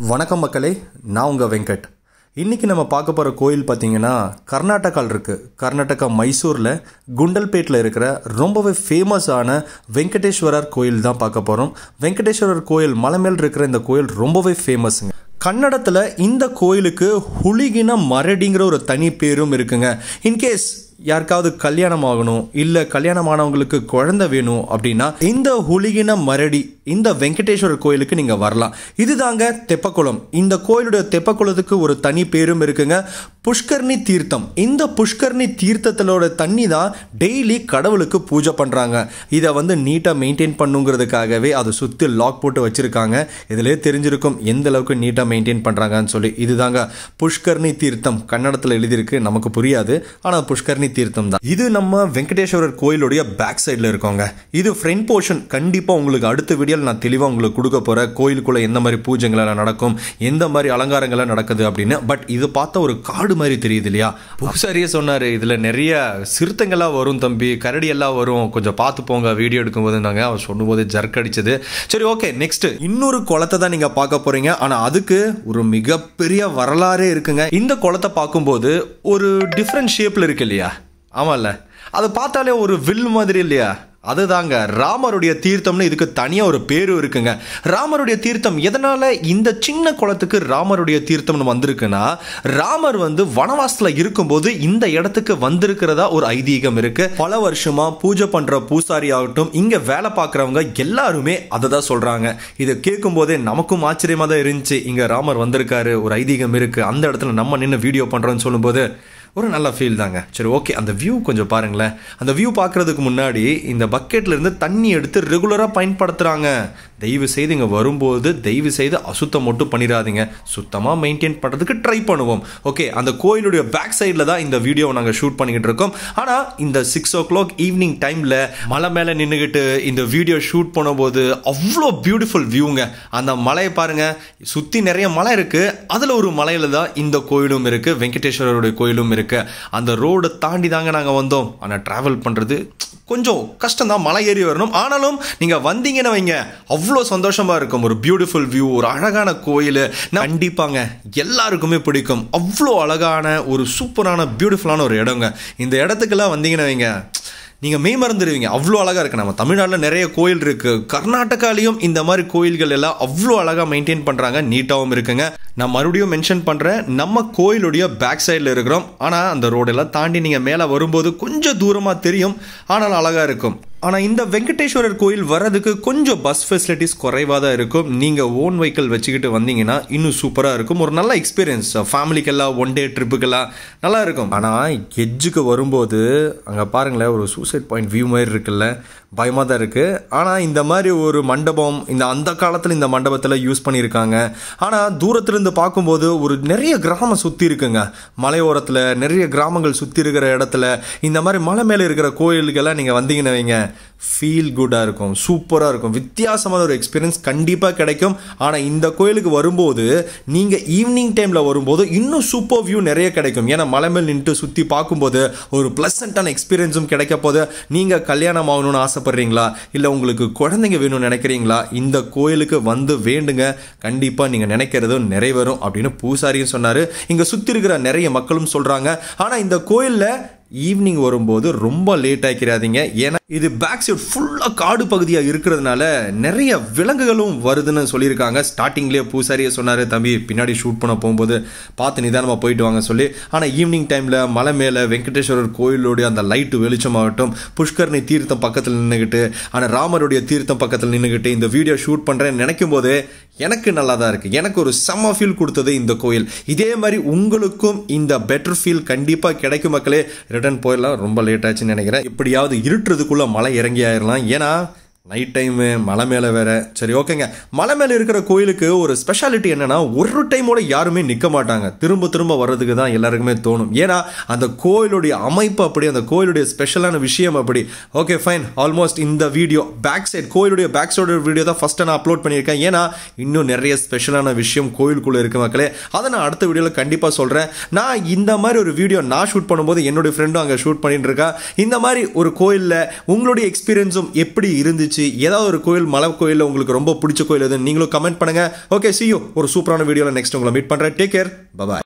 வணக்கம் மக்களே நான் உங்கள் வெங்கட் இன்னைக்கு நம்ம பார்க்க போகிற கோயில் பார்த்தீங்கன்னா கர்நாடகாவில் இருக்குது கர்நாடகா மைசூரில் குண்டல்பேட்டில் இருக்கிற ரொம்பவே ஃபேமஸான வெங்கடேஸ்வரர் கோயில் தான் பார்க்க போகிறோம் வெங்கடேஸ்வரர் கோயில் மலை மேல் இருக்கிற இந்த கோயில் ரொம்பவே ஃபேமஸுங்க கன்னடத்தில் இந்த கோயிலுக்கு ஹுலிகின மரடிங்கிற ஒரு தனி பேரும் இருக்குங்க இன்கேஸ் யாருக்காவது கல்யாணம் ஆகணும் இல்லை கல்யாணம் ஆனவங்களுக்கு குழந்தை வேணும் அப்படின்னா இந்த ஹுலிகின மரடி இந்த வெங்கடேஸ்வரர் கோயிலுக்கு நீங்கள் வரலாம் இதுதாங்க தெப்பக்குளம் இந்த கோயிலுடைய தெப்பக்குளத்துக்கு ஒரு தனி பேரும் இருக்குங்க புஷ்கர்ணி தீர்த்தம் இந்த புஷ்கர்ணி தீர்த்தத்திலோட தண்ணி தான் டெய்லி கடவுளுக்கு பூஜை பண்ணுறாங்க இதை வந்து நீட்டாக மெயின்டைன் பண்ணுங்கிறதுக்காகவே அதை சுற்றி லாக் போட்டு வச்சுருக்காங்க இதிலே தெரிஞ்சிருக்கும் எந்த அளவுக்கு நீட்டாக மெயின்டைன் பண்ணுறாங்கன்னு சொல்லி இதுதாங்க புஷ்கர்ணி தீர்த்தம் கன்னடத்தில் எழுதியிருக்கு நமக்கு புரியாது ஆனால் புஷ்கர்ணி தீர்த்தம் தான் இது நம்ம வெங்கடேஸ்வரர் கோயிலுடைய பேக் சைடில் இருக்கோங்க இது ஃப்ரண்ட் போர்ஷன் கண்டிப்பாக உங்களுக்கு அடுத்த வீடியோவில் நான் தெளிவாக உங்களுக்கு கொடுக்க போகிறேன் கோயிலுக்குள்ளே எந்த மாதிரி பூஜைகள் எல்லாம் நடக்கும் எந்த மாதிரி அலங்காரங்கள்லாம் நடக்குது அப்படின்னு பட் இது பார்த்தா ஒரு காடு மாதிரி தெரியுது இல்லையா பூசாரியே சொன்னார் இதில் நிறைய சிறுத்தைங்கள்லாம் வரும் தம்பி கரடி எல்லாம் வரும் கொஞ்சம் பார்த்து போங்க வீடியோ எடுக்கும்போது நாங்கள் அவர் சொல்லும்போது ஜர்க் அடிச்சது சரி ஓகே நெக்ஸ்ட் இன்னொரு குளத்தை தான் நீங்கள் பார்க்க போறீங்க ஆனால் அதுக்கு ஒரு மிகப்பெரிய வரலாறே இருக்குங்க இந்த குளத்தை பார்க்கும்போது ஒரு டிஃப்ரெண்ட் ஷேப்பில் இருக்கு இல்லையா ஆமாம்ல அதை பார்த்தாலே ஒரு வில் மாதிரி இல்லையா அதுதாங்க ராமருடைய தீர்த்தம்னு இதுக்கு தனியாக ஒரு பேரும் இருக்குங்க ராமருடைய தீர்த்தம் எதனால இந்த சின்ன குளத்துக்கு ராமருடைய தீர்த்தம்னு வந்திருக்குன்னா ராமர் வந்து வனவாசத்தில் இருக்கும்போது இந்த இடத்துக்கு வந்திருக்கிறதா ஒரு ஐதீகம் இருக்கு பல வருஷமா பூஜை பண்ற பூசாரி ஆகட்டும் இங்க வேலை பார்க்குறவங்க எல்லாருமே அதை தான் சொல்றாங்க இதை கேட்கும் போதே நமக்கும் ஆச்சரியமா தான் இருந்துச்சு இங்க ராமர் வந்திருக்காரு ஒரு ஐதீகம் இருக்கு அந்த இடத்துல நம்ம நின்று வீடியோ பண்றோம்னு சொல்லும்போது ஒரு நல்ல ஃபீல் தாங்க சரி ஓகே அந்த வியூ கொஞ்சம் பாருங்களேன் அந்த வியூ பார்க்குறதுக்கு முன்னாடி இந்த பக்கெட்ல இருந்து தண்ணி எடுத்து ரெகுலராக பயன்படுத்துகிறாங்க தயவு செய்து இங்கே வரும்போது தயவு செய்து அசுத்தம் மட்டும் பண்ணிடாதீங்க சுத்தமாக மெயின்டைன் பண்ணுறதுக்கு ட்ரை பண்ணுவோம் ஓகே அந்த கோயிலுடைய பேக் சைடில் தான் இந்த வீடியோவை நாங்கள் ஷூட் பண்ணிக்கிட்டு இருக்கோம் ஆனால் இந்த சிக்ஸ் ஓ கிளாக் ஈவினிங் டைமில் மலை மேலே நின்றுக்கிட்டு இந்த வீடியோ ஷூட் பண்ணும்போது அவ்வளோ பியூட்டிஃபுல் வியூங்க அந்த மலையை பாருங்க சுற்றி நிறைய மலை இருக்குது அதில் ஒரு மலையில தான் இந்த கோயிலும் இருக்குது வெங்கடேஸ்வரருடைய கோயிலும் இருக்குது அந்த ரோடு தாண்டி தாங்க நாங்கள் வந்தோம் ஆனால் ட்ராவல் பண்ணுறது கொஞ்சம் கஷ்டம் தான் மலை ஏறி வரணும் ஆனாலும் நீங்கள் வந்தீங்கன்னு வைங்க அவ்வளோ சந்தோஷமாக இருக்கும் ஒரு பியூட்டிஃபுல் வியூ ஒரு அழகான கோயில் கண்டிப்பாங்க எல்லாருக்குமே பிடிக்கும் அவ்வளோ அழகான ஒரு சூப்பரான பியூட்டிஃபுல்லான ஒரு இடங்க இந்த இடத்துக்கெல்லாம் வந்தீங்கன்னு வைங்க நீங்கள் மெய் மறந்துடுவீங்க அவ்வளோ அழகாக இருக்குது நம்ம தமிழ்நாட்டில் நிறைய கோயில் இருக்குது கர்நாடகாலையும் இந்த மாதிரி கோயில்கள் எல்லாம் அவ்வளோ அழகாக மெயின்டைன் பண்ணுறாங்க நீட்டாகவும் இருக்குங்க நான் மறுபடியும் மென்ஷன் பண்ணுறேன் நம்ம கோயிலுடைய பேக் சைடில் இருக்கிறோம் ஆனால் அந்த ரோடெல்லாம் தாண்டி நீங்கள் மேலே வரும்போது கொஞ்சம் தூரமாக தெரியும் ஆனால் அழகாக இருக்கும் ஆனால் இந்த வெங்கடேஸ்வரர் கோயில் வர்றதுக்கு கொஞ்சம் பஸ் ஃபெசிலிட்டிஸ் குறைவாக தான் இருக்கும் நீங்கள் ஓன் வெஹிக்கிள் வச்சுக்கிட்டு வந்தீங்கன்னா இன்னும் சூப்பராக இருக்கும் ஒரு நல்ல எக்ஸ்பீரியன்ஸ் ஃபேமிலிக்கெல்லாம் ஒன் டே ட்ரிப்புக்கெல்லாம் நல்லா இருக்கும் ஆனால் எட்ஜுக்கு வரும்போது அங்கே பாருங்களேன் ஒரு சூசைட் பாயிண்ட் வியூ மாதிரி இருக்குல்ல பயமாக தான் இருக்குது ஆனால் இந்த மாதிரி ஒரு மண்டபம் இந்த அந்த காலத்தில் இந்த மண்டபத்தில் யூஸ் பண்ணியிருக்காங்க ஆனால் தூரத்துலேருந்து பார்க்கும்போது ஒரு நிறைய கிராமம் சுற்றி இருக்குங்க மலையோரத்தில் நிறைய கிராமங்கள் சுற்றி இருக்கிற இடத்துல இந்த மாதிரி மலை மேலே இருக்கிற கோயிலுக்கெல்லாம் நீங்கள் வந்தீங்கன்னு வைங்க ஃபீல் குட்டாக இருக்கும் சூப்பராக இருக்கும் வித்தியாசமான ஒரு எக்ஸ்பீரியன்ஸ் கண்டிப்பாக கிடைக்கும் ஆனால் இந்த கோயிலுக்கு வரும்போது நீங்கள் ஈவினிங் டைமில் வரும்போது இன்னும் சூப்பர் வியூ நிறைய கிடைக்கும் ஏன்னா மலை மேல் நின்று சுற்றி பார்க்கும்போது ஒரு ப்ளசண்ட்டான எக்ஸ்பீரியன்ஸும் கிடைக்க போது நீங்கள் கல்யாணம் ஆகணும்னு ஆசைப்பட்றீங்களா இல்லை உங்களுக்கு குழந்தைங்க வேணும்னு நினைக்கிறீங்களா இந்த கோயிலுக்கு வந்து வேண்டுங்க கண்டிப்பாக நீங்கள் நினைக்கிறது நிறைவேறும் அப்படின்னு பூசாரியும் சொன்னார் இங்கே சுற்றி இருக்கிற நிறைய மக்களும் சொல்கிறாங்க ஆனால் இந்த கோயிலில் ஈவினிங் வரும்போது ரொம்ப லேட் ஆக்கிடாதீங்க ஏன்னா இது பேக் சைடு ஃபுல்லாக காடு பகுதியாக இருக்கிறதுனால நிறைய விலங்குகளும் வருதுன்னு சொல்லியிருக்காங்க ஸ்டார்டிங்லேயே பூசாரியே சொன்னார் தம்பி பின்னாடி ஷூட் பண்ண போகும்போது பார்த்து நிதானமாக போயிட்டு வாங்க சொல்லி ஆனால் ஈவினிங் டைமில் மலை மேலே வெங்கடேஸ்வரர் கோயிலுடைய அந்த லைட்டு வெளிச்சமாகட்டும் புஷ்கர்ணி தீர்த்தம் பக்கத்தில் நின்றுக்கிட்டு ஆனால் ராமருடைய தீர்த்தம் பக்கத்தில் நின்றுக்கிட்டு இந்த வீடியோ ஷூட் பண்ணுறேன்னு நினைக்கும் போது எனக்கு நல்லா தான் இருக்குது எனக்கு ஒரு செம்ம ஃபீல் கொடுத்தது இந்த கோயில் இதே மாதிரி உங்களுக்கும் இந்த பெட்டர் ஃபீல் கண்டிப்பாக கிடைக்கும் மக்களே ரிட்டர்ன் போயிடலாம் ரொம்ப லேட் ஆச்சுன்னு நினைக்கிறேன் எப்படியாவது இருட்டுறதுக்குள்ளே மலை இறங்கி ஆயிடலாம் ஏன்னா நைட் டைமு மலை மேலே வேற சரி ஓகேங்க மலை மேலே இருக்கிற கோயிலுக்கு ஒரு ஸ்பெஷாலிட்டி என்னன்னா ஒரு டைமோட யாருமே நிற்க மாட்டாங்க திரும்ப திரும்ப வர்றதுக்கு தான் எல்லாருக்குமே தோணும் ஏன்னா அந்த கோயிலுடைய அமைப்பு அப்படி அந்த கோயிலுடைய ஸ்பெஷலான விஷயம் அப்படி ஓகே ஃபைன் ஆல்மோஸ்ட் இந்த வீடியோ பேக் சைட் கோயிலுடைய பேக் சைடு வீடியோ தான் ஃபஸ்ட்டு நான் அப்லோட் பண்ணியிருக்கேன் ஏன்னா இன்னும் நிறைய ஸ்பெஷலான விஷயம் கோயிலுக்குள்ளே இருக்கு மக்களே அதை நான் அடுத்த வீடியோவில் கண்டிப்பாக சொல்கிறேன் நான் இந்த மாதிரி ஒரு வீடியோ நான் ஷூட் பண்ணும்போது என்னுடைய ஃப்ரெண்டும் அங்கே ஷூட் பண்ணிட்டு இருக்கா இந்த மாதிரி ஒரு கோயிலில் உங்களுடைய எக்ஸ்பீரியன்ஸும் எப்படி இருந்துச்சு இருந்துச்சு ஏதாவது ஒரு கோயில் மலை கோயிலில் உங்களுக்கு ரொம்ப பிடிச்ச கோயில் எது நீங்களும் கமெண்ட் பண்ணுங்க ஓகே சியோ ஒரு சூப்பரான வீடியோவில் நெக்ஸ்ட் உங்களை மீட் பண்ணுறேன் டேக் கேர் பபாய்